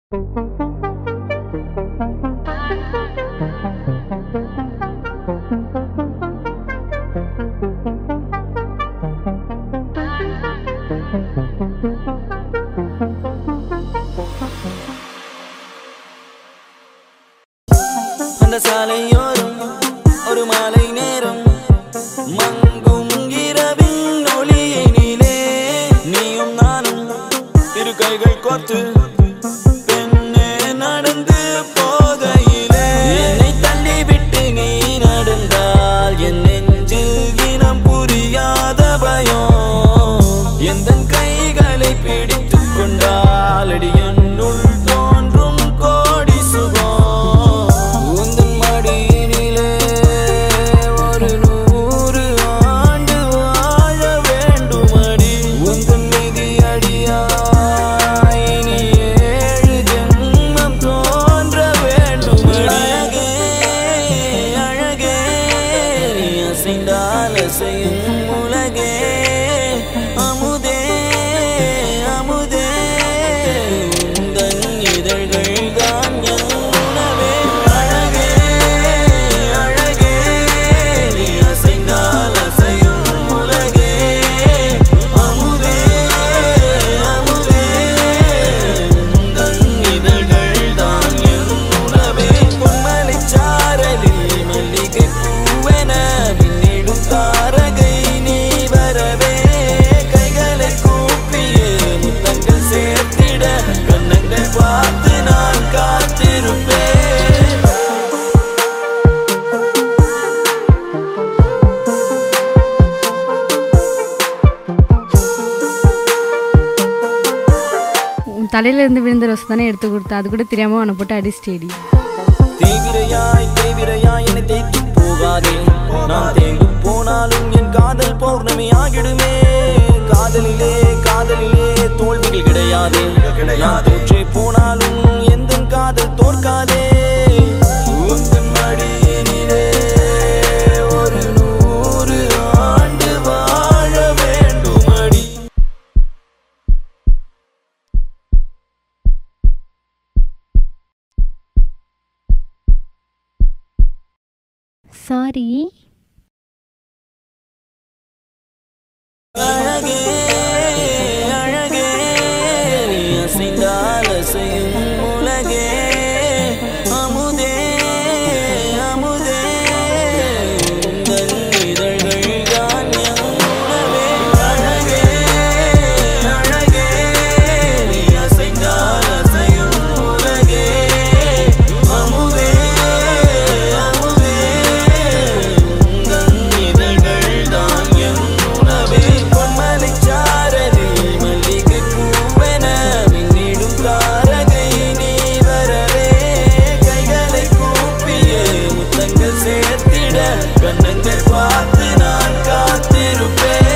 அந்த சாலையோரம் ஒரு மாலை நேரம் மங்கும் இரவின் ஒளியினிலே நீயும் நானும் இரு கைகள் கோர்த்து பெண்ணே நடந்து போகையிலே என்னை தள்ளிவிட்டு நீ நடந்தால் என் நெஞ்சில் இனம் புரியாத பயம் எந்த கைகளை பிடித்துக் கொண்டால் அடி என்னுள் தோன்றும் கோடி சுகம் உந்தன் மடியினிலே ஒரு நூறு ஆண்டு வாழ வேண்டுமடி உந்தன் நிதி அடியாய் இனி ஏழு ஜென்மம் தோன்ற வேண்டும் அழகே அழகே நீ அசைந்தால் அசையும் உலகே அமுதே அமுதே உந்தன் இதழ்கள் தான் என் உணவே அழகே அழகே நீ அசைந்தால் அசையும் உலகே அமுதே அமுதே உந்தன் இதழ்கள் தான் என் உணவே பொன்மலைச் சாரலில் மல்லிகை பூவென விண்ணிடும் தாரகை நீ வரவே கைகளை கூப்பியே முத்தங்கள் சேர்த்திட கண்ணங்கள் பார்த்து நான் காத்திருப்பேன் உன் தலையில இருந்து விழுந்த ரோஸ் தானே எடுத்து கொடுத்த அது கூட தெரியாம உன்னை போட்டு அடிச்சிட்டேடி தீவிரையாய் தீவிரையாய் என்னை தேய்த்து போகாதே நான் தேங்கு போனாலும் என் காதல் பௌர்ணமி ஆகிடுமே காதலிலே காதலிலே தோல்விகள் கிடையாதே நான் தோற்றே போனாலும் எந்த காதல் தோற்காதே உந்தன் மடியினிலே ஒரு நூறு ஆண்டு வாழ வேண்டுமடி சாரி அழகே அழகே நீ அசைந்தால் அசையும் உலகே அமுதே அமுதே உந்தன் இதழ்கள் தான் என் உணவே அழகே அழகே நீ அசைந்தால் அசையும் உலகே அமுதே அமுதே உந்தன் இதழ்கள் தான் என் உணவே பொன்மலைச் சாரலில் மல்லிகை பூவென மின்னிடும் தாரகை நீ வரவே கைகளை கூப்பியே முத்தங்கள் சேர்த்திட கண்ணங்கள் பார்த்து நான் காத்திருப்பேன்